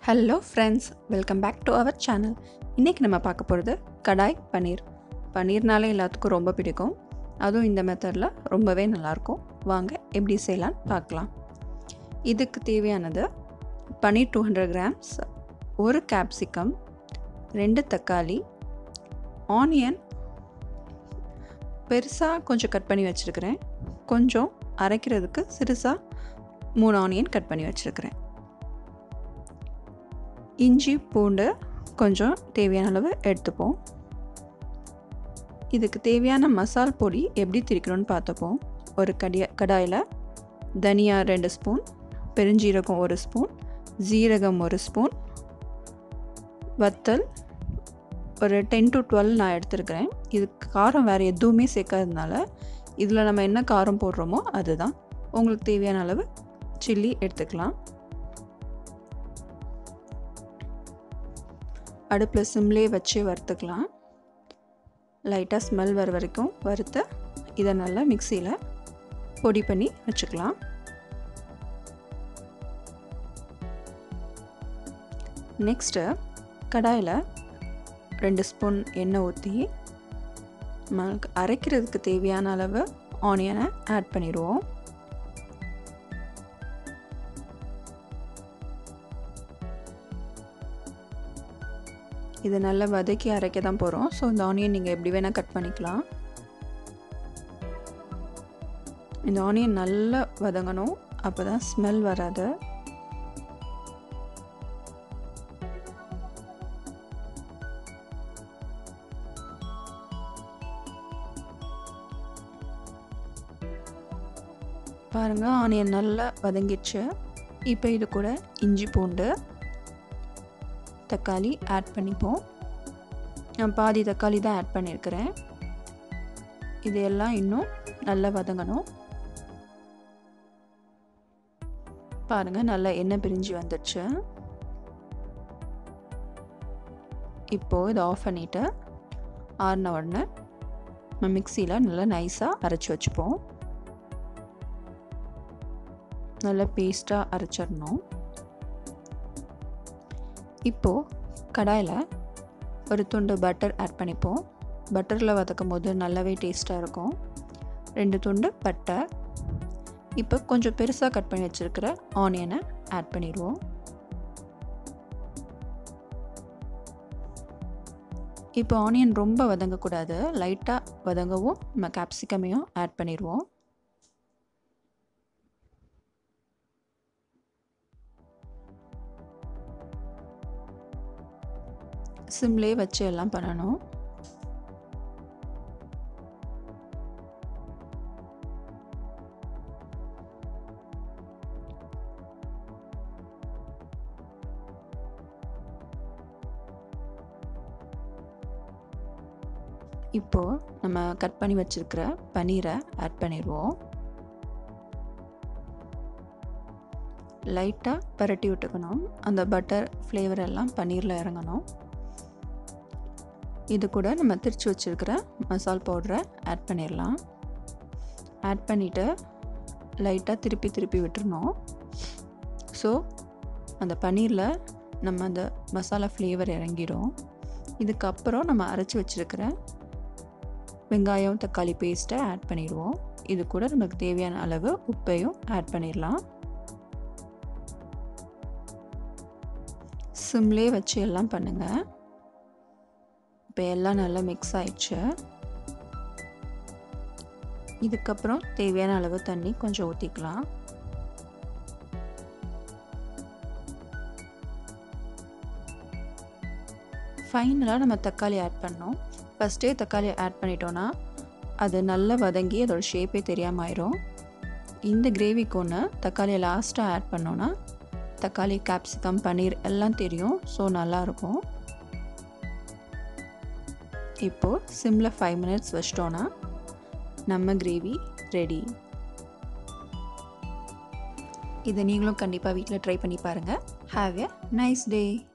hello friends welcome back to our channel இன்றைக்கி நம்ம பார்க்க போகிறது கடாய் பன்னீர் பன்னீர்னாலே எல்லாத்துக்கும் ரொம்ப பிடிக்கும் அதுவும் இந்த மெத்தடில் ரொம்பவே நல்லாயிருக்கும் வாங்க எப்படி செய்யலான்னு பார்க்கலாம் இதுக்கு தேவையானது பன்னீர் டூ ஹண்ட்ரட் கிராம்ஸ் ஒரு கேப்சிகம் ரெண்டு தக்காளி ஆனியன் பெருசாக கொஞ்சம் கட் பண்ணி வச்சுருக்கிறேன் கொஞ்சம் அரைக்கிறதுக்கு சிறுசாக மூணு ஆனியன் கட் பண்ணி வச்சுருக்கிறேன் இஞ்சி பூண்டு கொஞ்சம் தேவையான அளவு எடுத்துப்போம் இதுக்கு தேவையான மசால் பொடி எப்படி திரிக்கணும்னு பார்த்துப்போம் ஒரு கடிய கடாயில் தனியா ரெண்டு ஸ்பூன் பெருஞ்சீரகம் ஒரு ஸ்பூன் ஜீரகம் ஒரு ஸ்பூன் வத்தல் ஒரு டென் டு டுவெல் நான் எடுத்துருக்கிறேன் இதுக்கு காரம் வேறு எதுவுமே சேர்க்காததுனால இதில் நம்ம என்ன காரம் போடுறோமோ அதுதான் உங்களுக்கு தேவையான அளவு சில்லி எடுத்துக்கலாம் அடுப்பில் சிம்லே வச்சு வறுத்துக்கலாம் லைட்டாக ஸ்மெல் வர வரைக்கும் வறுத்து இதை நல்லா மிக்சியில் பொடி பண்ணி வச்சுக்கலாம் நெக்ஸ்ட்டு கடாயில் ரெண்டு ஸ்பூன் எண்ணெய் ஊற்றி நமக்கு அரைக்கிறதுக்கு தேவையான அளவு ஆனியனை ஆட் பண்ணிடுவோம் இது நல்லா வதக்கி அரைக்க தான் போகிறோம் ஸோ இந்த ஆனியன் நீங்கள் எப்படி வேணால் கட் பண்ணிக்கலாம் இந்த ஆனியன் நல்லா வதங்கணும் அப்போ தான் ஸ்மெல் வராது பாருங்கள் ஆனியன் நல்லா வதங்கிடுச்சு இப்போ இது கூட இஞ்சி பூண்டு தக்காளி ஆட் பண்ணிப்போம் நான் பாதி தக்காளி தான் ஆட் பண்ணியிருக்கிறேன் இது எல்லாம் இன்னும் நல்லா வதங்கணும் பாருங்கள் நல்லா எண்ணெய் பிரிஞ்சு வந்துடுச்சு இப்போது இதை ஆஃப் பண்ணிவிட்டு ஆறின உடனே நம்ம மிக்சியில் நல்லா நைஸாக அரைச்சி வச்சுப்போம் நல்லா பேஸ்ட்டாக அரைச்சிடணும் இப்போது கடாயில் ஒரு துண்டு பட்டர் ஆட் பண்ணிப்போம் பட்டரில் வதக்கும் போது நல்லாவே டேஸ்ட்டாக இருக்கும் ரெண்டு துண்டு பட்டை இப்போ கொஞ்சம் பெருசாக கட் பண்ணி வச்சுருக்கிற ஆனியனை ஆட் பண்ணிடுவோம் இப்போ ஆனியன் ரொம்ப வதங்கக்கூடாது லைட்டாக வதங்கவும் நம்ம கேப்சிகமையும் ஆட் பண்ணிடுவோம் சிம்லே வச்சு எல்லாம் பண்ணணும் இப்போது நம்ம கட் பண்ணி வச்சுருக்கிற பன்னீரை ஆட் பண்ணிடுவோம் லைட்டாக பரட்டி விட்டுக்கணும் அந்த பட்டர் ஃப்ளேவர் எல்லாம் பன்னீரில் இறங்கணும் இது கூட நம்ம திரிச்சு வச்சுருக்கிற மசால் பவுடரை ஆட் பண்ணிடலாம் ஆட் பண்ணிவிட்டு லைட்டாக திருப்பி திருப்பி விட்டுருணும் ஸோ அந்த பன்னீரில் நம்ம அந்த மசாலா ஃப்ளேவர் இறங்கிடும் இதுக்கப்புறம் நம்ம அரைச்சி வச்சுருக்கிற வெங்காயம் தக்காளி பேஸ்ட்டை ஆட் பண்ணிடுவோம் இது கூட நமக்கு தேவையான அளவு உப்பையும் ஆட் பண்ணிடலாம் சிம்லே வச்சு எல்லாம் பண்ணுங்கள் இப்போ எல்லாம் நல்லா மிக்ஸ் ஆயிடுச்சு இதுக்கப்புறம் தேவையான அளவு தண்ணி கொஞ்சம் ஊற்றிக்கலாம் ஃபைனலாக நம்ம தக்காளி ஆட் பண்ணோம் ஃபஸ்ட்டே தக்காளி ஆட் பண்ணிட்டோன்னா அது நல்லா வதங்கி அதோட ஷேப்பே தெரியாமல் ஆயிரும் இந்த கிரேவிக்கு ஒன்று தக்காளியை லாஸ்ட்டாக ஆட் பண்ணோன்னா தக்காளி கேப்சிகம் பன்னீர் எல்லாம் தெரியும் ஸோ நல்லாயிருக்கும் இப்போது சிம்மில் ஃபைவ் மினிட்ஸ் வச்சிட்டோன்னா நம்ம கிரேவி ரெடி இதை நீங்களும் கண்டிப்பாக வீட்டில் ட்ரை பண்ணி பாருங்கள் ஹாவ் எ நைஸ் டே